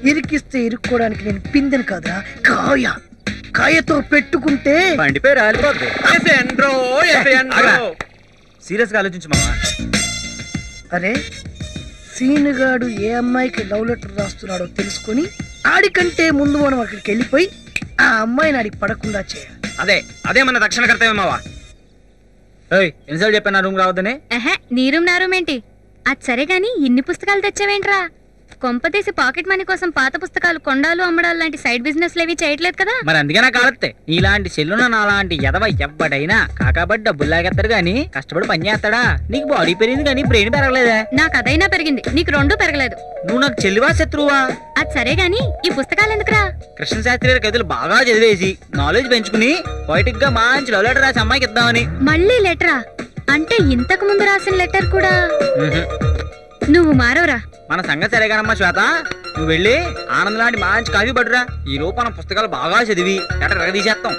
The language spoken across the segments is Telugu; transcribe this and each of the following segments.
ఇరికిస్తే ఇరుక్కోవడానికి నేను పిందెను కాదురా కాయ కాయతో పెట్టుకుంటే బండి పేరు రాలిపోద్ది ఆగరా. సీరియస్ గా ఆలోచించు మామ అరే సీనుగాడు ఏ అమ్మాయికి లవ్ లెటర్ రాస్తున్నాడో తెలుసుకొని ఆడికంటే ముందు మనం అక్కడికి వెళ్ళిపోయి ఆ అమ్మాయిని ఆడికి పడకుండా చేయాలి అదే అదే మన రక్షణ కర్తవ్యం మావా ఏయ్ ఎన్నిసార్లు చెప్పాను రూమ్ రావద్దని ఎహే నీ రూమ్ నా రూమ్ ఏంటి అది సరే గాని ఇన్ని పుస్తకాలు తెచ్చావేంట్రా కొంపతీసి పాకెట్ మనీ కోసం పాత పుస్తకాలు కొండాలు అమ్మడాలు లాంటి సైడ్ బిజినెస్ ఏవి చేయట్లేదు కదా మరి అందుకే నాకు ఆలత్తే నీలాంటి సెల్లున నాలాంటి ఎదవ ఎవ్వడైనా కాకాబట్టి డబ్బులు లాగేస్తాడు గాని కష్టపడి పని చేస్తాడా నీకు బాడీ పెరిగింది కానీ బ్రెయిన్ పెరగలేదా నాకు అదైనా పెరిగింది నీకు రెండూ పెరగలేదు నువ్వు నాకు చెల్లివా శత్రువా అది సరే గాని ఈ పుస్తకాలు ఎందుకురా కృష్ణ శాస్త్రి గారి కథలు బాగా చదివేసి నాలెడ్జ్ పెంచుకుని బయటికి గా మంచి లవ్ లెటర్ రాసి అమ్మాయికి ఇద్దామని మళ్ళీ లెటరా అంటే ఇంతకు ముందు రాసిన లెటర్ కూడా మ్హూ. నువ్వు మారవరా మన సంగతి సరేగానమ్మా శ్వేత నువ్వు వెళ్ళి ఆనంద్ లాంటి మంచి కాఫీ పడురా ఈ రోజు మన పుస్తకాలు బాగా చదివి లెటర్ తీసేస్తాం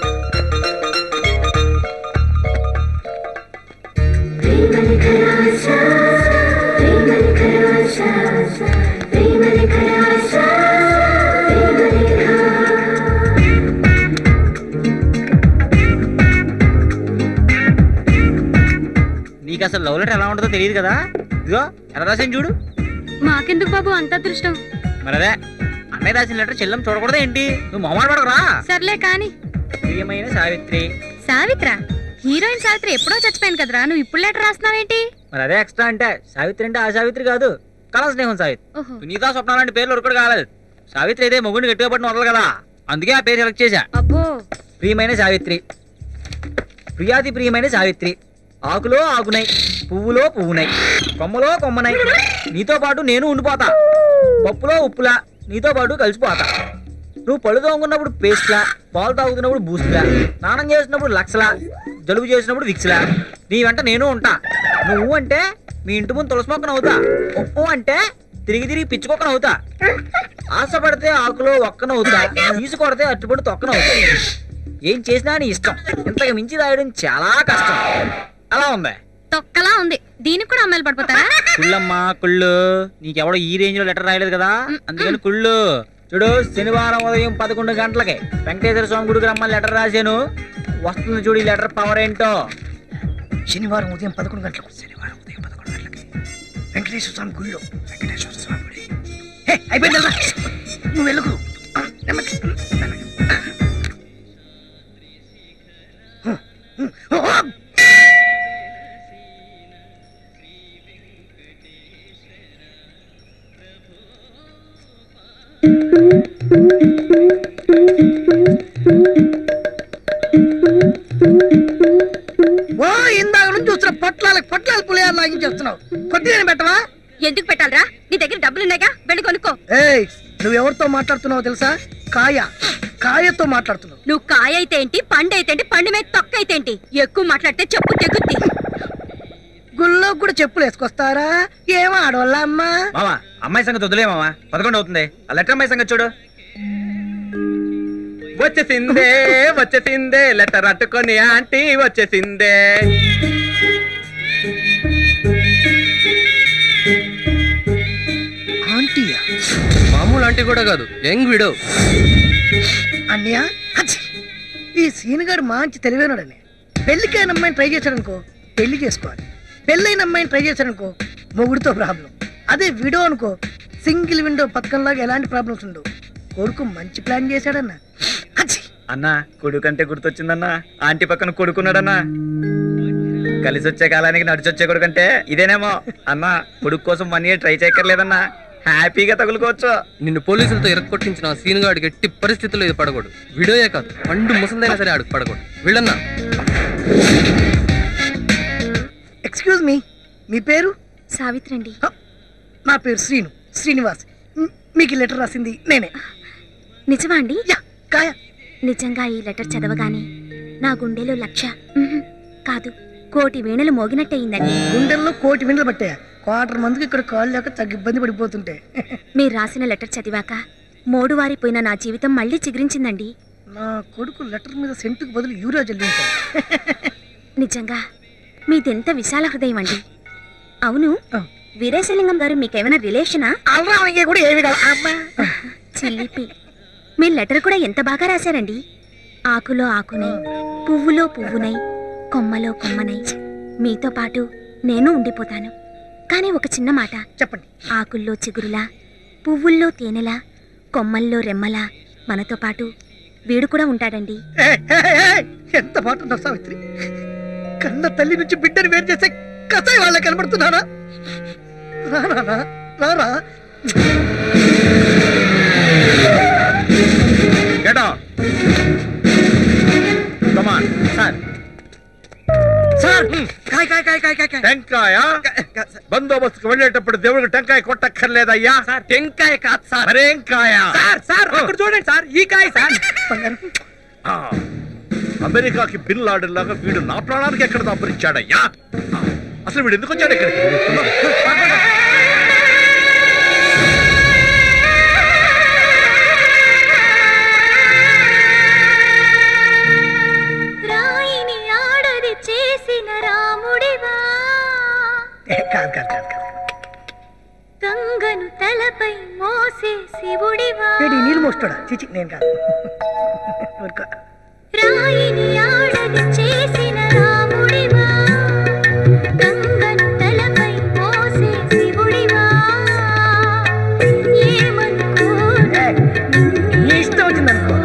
నీకు అసలు లవ్ లెటర్ ఎలా ఉంటుందో తెలియదు కదా ఇదిగో ఎలా రాసాను చూడు మాకెందుకు బాబు అంత అదృష్టం మరి అదే అన్నయ్య రాసిన లెటర్ చెల్లం చూడకూడదా ఏంటి నువ్వు మొహమాట పడకరా సర్లే కాని ప్రియమైన సావిత్రి సావిత్ర హీరోయిన్ సావిత్రి ఎప్పుడో చచ్చిపోయింది కదరా నువ్వు ఇప్పుడు లెటర్ రాస్తున్నావేంటి మరి అదే ఎక్స్ట్రా అంటే సావిత్రి అంటే ఆ సావిత్రి కాదు కళా స్నేహం సావిత్రి ఓహో సునీత స్వప్న లాంటి పేర్లు ఒకటి కాలేదు సావిత్రి అయితే మొగుడిని గట్టిగా పట్టిన వదలదు కదా అందుకే ఆ పేరు సెలెక్ట్ చేశా అబ్బో ప్రియమైన సావిత్రి ప్రియాతి ప్రియమైన సావిత్రి ఆకులో ఆకునై పువ్వులో పువ్వునై కొమ్మలో కొమ్మనై నీతో పాటు నేను ఉండిపోతా పప్పులో ఉప్పులా నీతో పాటు కలిసిపోతా నువ్వు పళ్ళు తోముకున్నప్పుడు పేస్ట్లా పాలు తాగుతున్నప్పుడు బూస్ట్లా స్నానం చేసినప్పుడు లక్షలా జలుబు చేసినప్పుడు విక్స్లా నీ వెంట నేను ఉంటా నువ్వు అంటే మీ ఇంటి ముందు తులసి మొక్కను అవుతా ఉప్పు అంటే తిరిగి తిరిగి పిచ్చుకొక్కను అవుతా ఆశపడితే ఆకులో ఒక్కనవుతా తీసి కొడితే అట్టుపడి తొక్కనవుతా ఏం చేసినా నీ ఇష్టం ఇంతకు మించి రాయడం చాలా కష్టం అలా ఉంది తొక్కలా ఉంది దీనికి కూడా అమ్మాయిలు పడిపోతారా కుళ్ళమ్మా కుళ్ళు నీకెవడో ఈ రేంజ్ లో లెటర్ రాయలేదు కదా అందుకని కుళ్ళు చూడు శనివారం ఉదయం పదకొండు గంటలకి వెంకటేశ్వర స్వామి గుడికి రమ్మని లెటర్ రాశాను వస్తుంది చూడు ఈ లెటర్ పవర్ ఏంటో శనివారం ఉదయం పదకొండు గంటలకు శనివారం ఉదయం పదకొండు గంటలకి వెంకటేశ్వర స్వామి గుళ్ళో వెంకటేశ్వర స్వామి గుడి హే అయిపోయింది వెళ్ళరా. నువ్వు వెళ్ళకు నెమ్మది. ఓ ఇందాక నుంచి చూస్తున్న పొట్లాలకు పొట్లాలు పులియాలు లాగించేస్తున్నావు కొద్దిగా పెట్టవా ఎందుకు పెట్టాలరా నీ దగ్గర డబ్బులున్నాయిగా వెళ్ళి కొనుక్కో ఏయ్ నువ్వు ఎవరితో మాట్లాడుతున్నావో తెలుసా కాయ కాయతో మాట్లాడుతున్నావు నువ్వు కాయ అయితే ఏంటి పండు అయితే ఏంటి పండు మీద తొక్క అయితే ఏంటి ఎక్కువ మాట్లాడితే చెప్పు తెగుద్ది గుళ్ళో కూడా చెప్పులు వేసుకొస్తారా ఏమో ఆడవాళ్ళ అమ్మా మామా అమ్మాయి సంగతి వదిలే మామా పదకొండు అవుతుంది ఆ లెటర్ అమ్మాయి సంగతి చూడు వచ్చేసిందే వచ్చేసిందే లెటర్ అట్టుకొని ఆంటీ వచ్చేసిందే ఆంటీయా మామూలు ఆంటీ కూడా కాదు యంగ్ విడో అన్నయ్య హచ్చి. ఈ సీనుగాడు మంచి తెలివైనడని పెళ్లికైన అమ్మాయిని ట్రై చేశాడనుకో పెళ్లి చేసుకోవాలి పెళ్ళైన అమ్మాయిని ట్రై చేశాడనుకో మొగుడితో ప్రాబ్లం అదే విడో అనుకో సింగిల్ విండో పథకంలాగా ఎలాంటి ప్రాబ్లమ్స్ ఉండవు కొడుకు మంచి ప్లాన్ చేశాడన్న హచ్చి. అన్నా కొడుకు అంటే గుర్తొచ్చిందన్నా ఆంటీ పక్కన కొడుకున్నాడన్నా కలిసి వచ్చే కాలానికి నడిచొచ్చే కొడుకు అంటే ఇదేనేమో అన్నా కొడుకు కోసం వన్ ఇయర్ ట్రై చేయక్కర్లేదన్నా హ్యాపీగా తగులుకోవచ్చు నిన్ను పోలీసులతో ఇరక్కొట్టించిన ఆ సీన్ గాడికి ఎట్టి పరిస్థితుల్లో ఇది పడకూడదు వీడియోయే కాదు పండు ముసలిదైనా సరే ఆడికి పడకూడదు వీళ్ళన్నా ఎక్స్క్యూజ్ మీ మీ పేరు సావిత్రి అండి హ, నా పేరు శ్రీను శ్రీనివాస్ మ్, మీకు ఈ లెటర్ రాసింది నేనే నిజమా అండి యా కాయ నిజంగా ఈ లెటర్ చదవగానే నా గుండెలో లక్ష ఉహుం, కాదు కోటి వేణులు మోగినట్టయిందండి గుండెల్లో కోటి విండలు పట్టాయా క్వార్టర్ మందికి ఇక్కడ కాళ్ళు లేక తగ్గ ఇబ్బంది పడిపోతుంటే మీరు రాసిన లెటర్ చదివాక మోడువారిపోయిన నా జీవితం మళ్ళీ చిగురించిందండి నా కొడుకు లెటర్ మీద సెంటుకు బదులు యూరియా జల్లించాడు నిజంగా మీదెంత విశాల హృదయం అండి అవును ఆ. వీరేశలింగం గారు మీకేమైనా రిలేషనా అల్రామయ్య కూడా ఏమి కాదు అమ్మా ఛీ, చిల్లిపి మీ లెటర్ కూడా ఎంత బాగా రాశారండి ఆకులో ఆకునై పువ్వులో పువ్వునై కొమ్మలో కొమ్మనై మీతో పాటు నేను ఉండిపోతాను కానీ ఒక చిన్న మాట చెప్పండి ఆకుల్లో చిగురులా పువ్వుల్లో తేనెలా కొమ్మల్లో రెమ్మలా మనతో పాటు వీడు కూడా ఉంటాడండి ఏ, ఏ, ఏ, ఎంత మాట ఉందో సావిత్రి కన్న తల్లి నుంచి బిడ్డని వేరు చేసే కసాయి వాళ్ళ కనబడుతున్నానా రా నాన్నా, రారా Get out. Come on. Sir sir కాయ్ కాయ్ కాయ్ కాయ్ కాయ్ కాయ్ టెంకాయ బందోబస్తుకు వెళ్ళేటప్పుడు దేవుడికి టెంకాయ కొట్టక్కర్లేదయ్యా టెంకాయ కాదు సార్ మరేం కాయ సార్ సార్ అక్కడ చూడండి సార్ ఈ కాయ సార్ బంగారం ఆ, అమెరికాకి బిన్ లాడెన్ లాగా వీడు నా ప్రాణానికి ఎక్కడ దాపరిచ్చాడయ్యా ఆ, అసలు వీడు ఎందుకు వచ్చాడు ఇక్కడికి రాయిని ఆడది చేసిన రాముడివా ఏ, కాదు కాదు కాదు కాదు గంగను తలపై మోసే శివుడివా ఏడి నీళ్ళు మోస్తాడా చిచి నేను కాదు ఊరుకో. రాయిని ఆడది చేసిన రాముడివా గంగను తలపై మోసే శివుడివా ఏమనుకోను ఏ, నీ ఇష్టం వచ్చింది అనుకో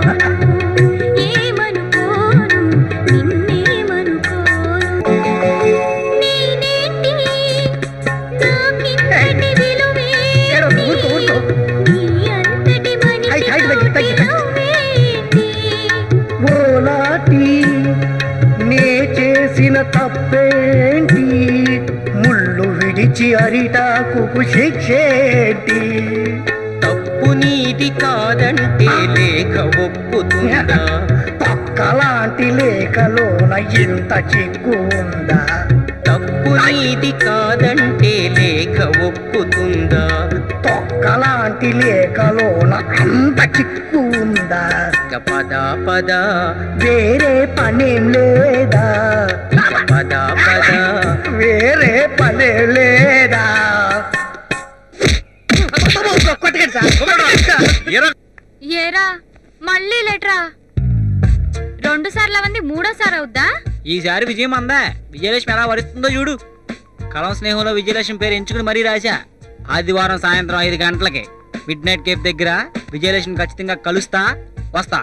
ఏమనుకోను నిన్నేమనుకోను నేనేంటి నాకింతటి విలువే ఏడో, ఊరుకో, ఊరుకో. నీ అంతటి మనిషి హైట్, హైట్ తగ్గి, తగ్గి, తగ్గి. నువ్వేంటి? ఓలాటి నే చేసిన తప్పేంటి ముళ్ళు విడిచి అరిటాకు శిక్షేంటి తప్పు నీది కాదంటే లేఖ ఒప్పుతుందా పక్కలాంటి లేఖలోన ఇంత చిక్కు ఉందా తప్పు నీది కాదంటే లేఖ ఒప్పుతుందా తొక్కలాంటి లేఖలోన అంత చిక్కు ఉందా ఇక పద పద వేరే పనేం లేదా ఇక పద పద వేరే పనే లేదా కొట్టకండి సార్ కొట్టకండి సార్. ఎరా- ఏరా మళ్ళీ లెటరా రెండు సార్లు అవంది మూడోసారి అవుద్దా ఈసారి విజయం అందా విజయలక్ష్మి ఎలా వరిస్తుందో చూడు కలం స్నేహంలో విజయలక్ష్మి పేరు ఎంచుకుని మరీ రాశా ఆదివారం సాయంత్రం ఐదు గంటలకి మిడ్ నైట్ కేఫ్ దగ్గర విజయలక్ష్మి ఖచ్చితంగా కలుస్తా వస్తా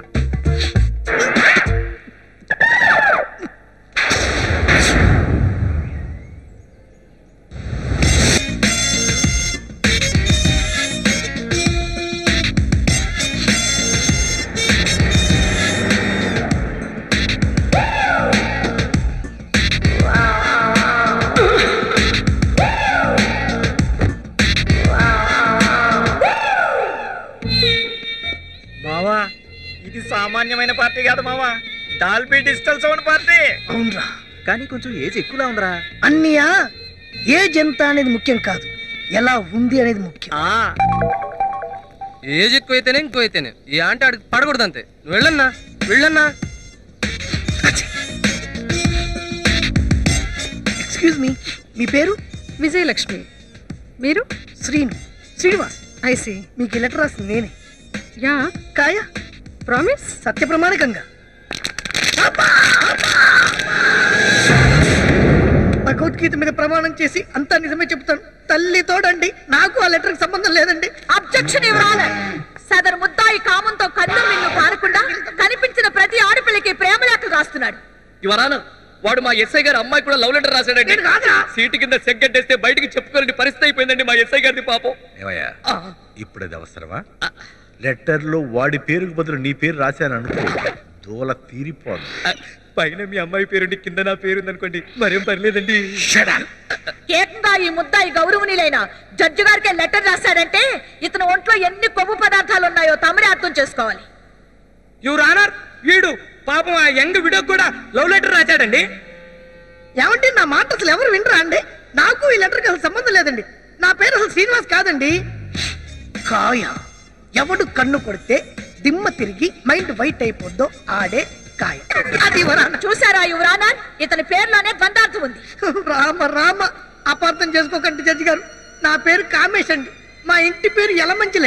మావా ఇది సామాన్యమైన పార్టీ కాదు మావా డాల్బీ డిజిటల్ సౌండ్ పార్టీ అవునరా కానీ కొంచెం ఏజ్ ఎక్కువలా ఉందిరా అన్నయ్య ఏ జంత అనేది ముఖ్యం కాదు ఎలా ఉంది అనేది ముఖ్యం ఆ ఏజ్ ఎక్కువైతేనే ఇంకైతేనే ఈ ఆంటీ ఆడికి పడకూడదు అంతే నువ్వు వెళ్ళన్నా వెళ్ళన్నా ఎక్స్క్యూజ్ మీ మీ పేరు విజయలక్ష్మి మీరు శ్రీను శ్రీనివాస్ ఐసి మీకు ఈ లెటర్ రాసింది నేనే యా కాయ ప్రామిస్ సత్య ప్రమాణికంగా భగవద్గీత మీద ప్రమాణం చేసి అంతా నిజమే చెప్తాను తల్లి తోడండి నాకు ఆ లెటర్కి సంబంధం లేదండి అబ్జెక్షన్ ఇవ్వాలి సదరు ముద్దాయి కామంతో కన్ను మిన్ను కానకుండా కనిపించిన ప్రతి ఆడపిల్లకి ప్రేమలేఖ రాస్తున్నాడు ఇవరానా వాడు మా ఎస్ఐ గారు అమ్మాయి కూడా లవ్ లెటర్ రాశాడండి నేను కాదురా. సీటు కింద సెగ్గట్టేస్తే బయటికి చెప్పుకోలేని పరిస్థితి అయిపోయిందండి మా ఎస్ఐ గారిది పాపం ఏమయ్యా ఇప్పుడు అది అవసరమా లెటర్ లో వాడి పేరుకు బదులు నీ పేరు రాశాను అనుకో దూల తీరిపోదు పైన మీ అమ్మాయి పేరుండి కింద నా పేరు ఉందనుకోండి మరేం పర్లేదండి ఏకంగా ఈ ముద్దాయి గౌరవనీయులైన జడ్జి గారికి లెటర్ రాశాడంటే ఇతని ఒంట్లో ఎన్ని కొవ్వు పదార్థాలు ఉన్నాయో తమరే అర్థం చేసుకోవాలి యువర్ ఆనర్ వీడు పాపం ఆ యంగ్ విడో కూడా లవ్ లెటర్ రాశాడండి ఏమండి నా మాట అసలు ఎవరు వినరా అండి నాకు ఈ లెటర్కి అసలు సంబంధం లేదండి నా పేరు అసలు శ్రీనివాస్ కాదండి కాయ ఎవడు కన్ను కొడితే దిమ్మ తిరిగి మైండ్ వైట్ అయిపోద్దో ఆడే కాయ అది వరాన చూసారా యువరానా ఇతని పేరులోనే గంధార్థం ఉంది రామ రామ అపార్థం చేసుకోకండి జడ్జి గారు నా పేరు కామేష్ అండి మా ఇంటి పేరు ఎలమంచిలండి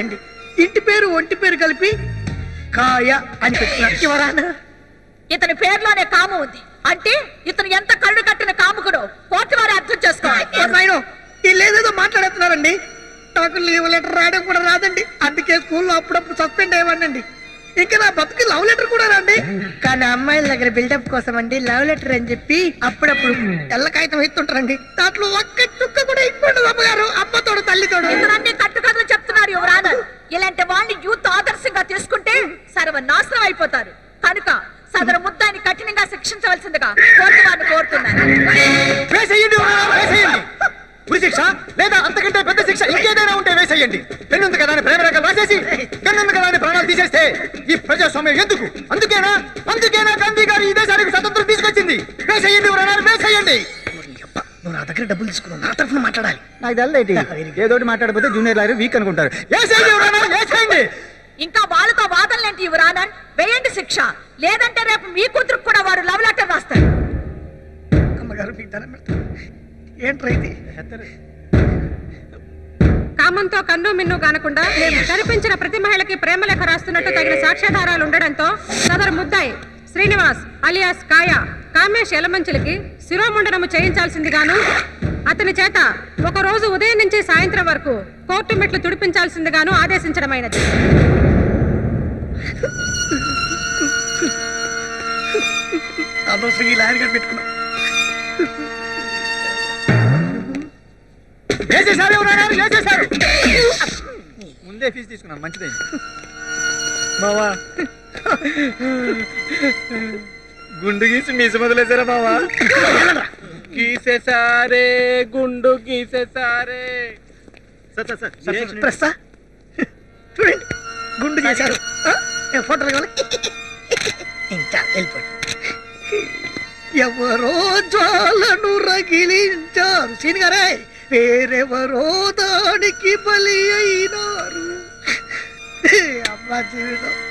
ఇంటి పేరు ఒంటి పేరు కలిపి కాయ అని పెట్టిన యువరానా ఇతని పేరులోనే కాము ఉంది అంటే ఇతను ఎంత కళ్ళు కట్టిన కాముకుడో కోర్టు వారు అర్థం చేసుకోవాలి నాయన వీళ్ళేదేదో మాట్లాడుతున్నారండి నాకు లీవ్ లెటర్ రాయడం కూడా రాదండి అందుకే స్కూల్లో అప్పుడప్పుడు సస్పెండ్ అయ్యేవాడినండి ఇంకా నా బతుకు లవ్ లెటర్ కూడా రండి కానీ అమ్మాయిల దగ్గర బిల్డప్ కోసం అండి లవ్ లెటర్ అని చెప్పి అప్పుడప్పుడు తెల్ల కాగితం ఎత్తుంటారండి దాంట్లో ఒక్క చుక్క కూడా ఇవ్వండి అమ్మగారు అమ్మతోడు తల్లితోడు ఇతరన్ని కట్టుకథలు చెప్తున్నారు యువరానర్ ఇలాంటి వాళ్ళని యూత్ ఆదర్శంగా తీసుకుంటే సర్వనాశనం అయిపోతారు కనుక సదరు ముద్దాన్ని కఠినంగా శిక్షించవలసిందిగా కోర్టు వారిని కోరుతున్నాను వేసేయండి యువరాణా, వేసేయండి ఉరి శిక్ష లేదా అంతకంటే పెద్ద శిక్ష ఇంకేదైనా ఉంటే వేసేయండి పెన్నుంది కదా అని ప్రేమ రేఖలు రాసేసి పెన్నుంది కదా అని ప్రాణాలు తీసేస్తే ఈ ప్రజాస్వామ్యం ఎందుకు అందుకేనా అందుకేనా గాంధీ గారు ఈ దేశానికి స్వతంత్రం తీసుకొచ్చింది వేసేయండి యువరాణా, వేసేయండి నువ్వు నా దగ్గర డబ్బులు తీసుకున్నావు నా తరఫున మాట్లాడాలి నాకు తెల్లేటి ఏదోటి మాట్లాడకపోతే జూనియర్ లాయర్ వీక్ అనుకుంటారు వేసేయండి యువరాణా, వేసేయండి ఇంకా వాళ్ళతో వాదనలేంటి యువరానర్ వేయండి శిక్ష లేదంటే రేపు మీ కూతురు కూడా వారు లవ్ లెటర్ రాస్తారు అమ్మగారు మీకు దండం పెడతాను ఏంట్రా ఇది కామంతో కన్ను మిన్ను కానకుండా కనిపించిన ప్రతి మహిళకి ప్రేమ లేఖ రాస్తున్నట్టు తగిన సాక్ష్యాధారాలు ఉండడంతో సదరు ముద్దాయి శ్రీనివాస్ అలియాస్ కాయ కామేష్ ఎలమంచులకి శిరోముండనము చేయించాల్సిందిగాను అతని చేత ఒక రోజు ఉదయం నుంచి సాయంత్రం వరకు కోర్టు మెట్లు తుడిపించాల్సిందిగాను ఆదేశించడమైనది అనవసరం ఈ లాయర్ గారు పెట్టుకున్నాం వేసేసారు యువరాణా, వేసేసారు ముందే ఫీజు తీసుకున్నాను మంచిదే బావా గుండు గీసి మీసు మొదలేసారా బావా గీసేసారే గుండు గీసేసారే సార్ సార్ సార్ ప్రస్తా చూడండి గుండు చేశారు ఆ? ఏ ఫోటోలు కావాలి ఇంకా వెళ్ళిపోండి ఎవరో జ్వాలను రగిలించారు సీన్ గారే వేరెవరో దానికి బలి అయినారు అమ్మా జీవితం